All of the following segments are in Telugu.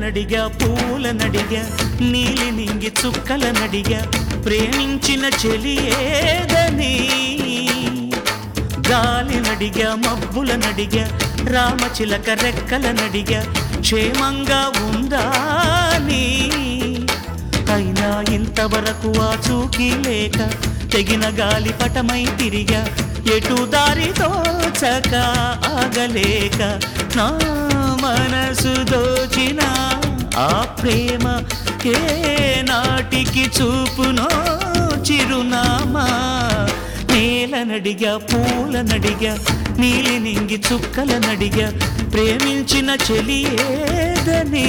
నేలనడిగా పూలనడిగా నీలి నింగి చుక్కలనడిగా ప్రేమించిన చెలి ఏదని గాలినడిగా మబ్బులనడిగా రామచిలక రెక్కలనడిగా క్షేమంగా ఉందా నీ అయినా ఇంతవరకు ఆ చూకి లేక తెగిన గాలి పటమై తిరిగా ఎటు దారి తోచక ఆగలేక నా మనసు దోచిన ఆ ప్రేమ ఏ నాటికి చూపునో చిరునామా నేలనడిగా పూలనడిగా నీలి నింగి చుక్కలనడిగా ప్రేమించిన చెలి ఏదని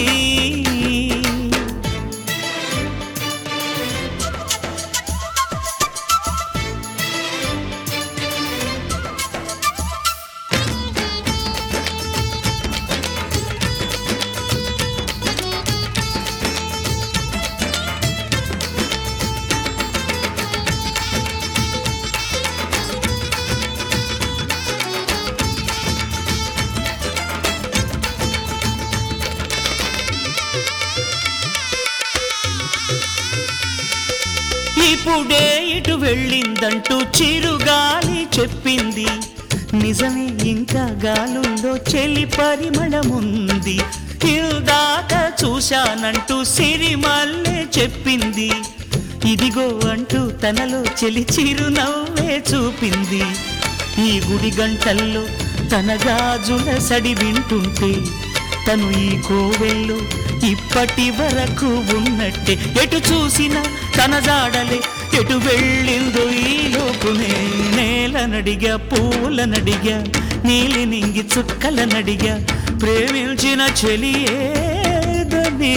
ఇప్పుడే ఇటు వెళ్ళిందంటూ చిరుగాలి చెప్పింది నిజమే ఇంకా గాలుందో చెలి పరిమళముంది ఇందాక చూశానంటూ సిరిమల్లే చెప్పింది ఇదిగో అంటూ తనలో చెలి చిరునవ్వే చూపింది ఈ గుడి గంటల్లో తన గాజుల సడి వింటుంటే తను ఈ కోవెల్లో ఇప్పటి వరకు ఉన్నట్టే ఎటు చూసినా తన జాడలే ఎటు వెళ్ళిందో ఈ లోపునే నేలనడిగా పూలనడిగా నీలి నింగి చుక్కలనడిగా ప్రేమించిన చెలి ఏదని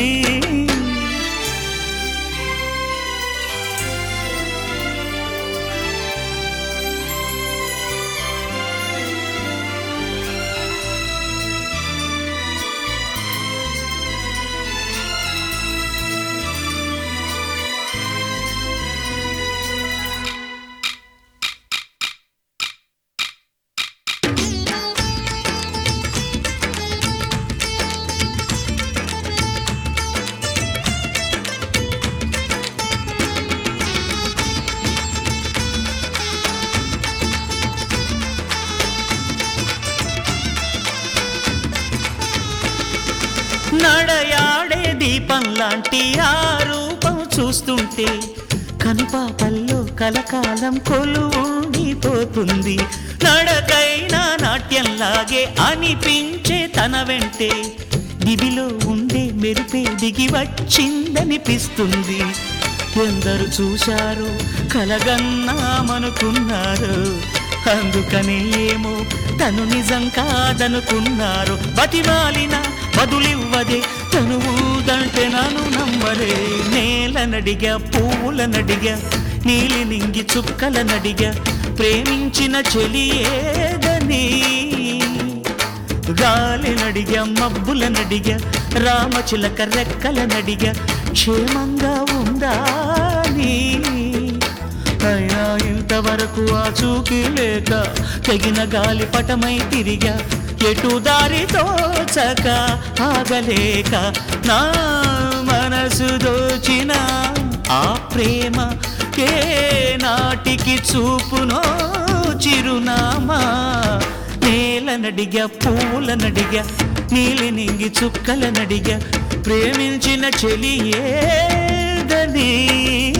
నడయాడే దీపం లాంటి ఆ రూపం చూస్తుంటే కనుపాపల్లో కలకాలం కొలువుండిపోతుంది నడకైనా నాట్యంలాగే అనిపించే తన వెంటే దివిలో ఉండే మెరిపే దిగి వచ్చిందనిపిస్తుంది ఎందరు చూశారు కలగన్నామనుకున్నారు అందుకనే ఏమో తను నిజం కాదనుకున్నారు బతిమాలిన బదులివ్వదే తను ఊదంటే నన్ను నమ్మరే నేలనడిగా పువ్వులనడిగా నీలి నింగి చుక్కలనడిగా ప్రేమించిన చెలి ఏదని గాలినడిగా మబ్బులనడిగా రామచిలక రెక్కలనడిగా క్షేమంగా ఉందా నీ అయినా ఇంతవరకు ఆ చూకి లేక తెగిన గాలి పటమై తిరిగా ఎటు దారి తోచక ఆగలేక నా మనసు దోచిన ఆ ప్రేమ ఏ నాటికి చూపునో చిరునామా నేలనడిగా పూలనడిగా నీలి నింగి చుక్కలనడిగా ప్రేమించిన చెలి ఏదని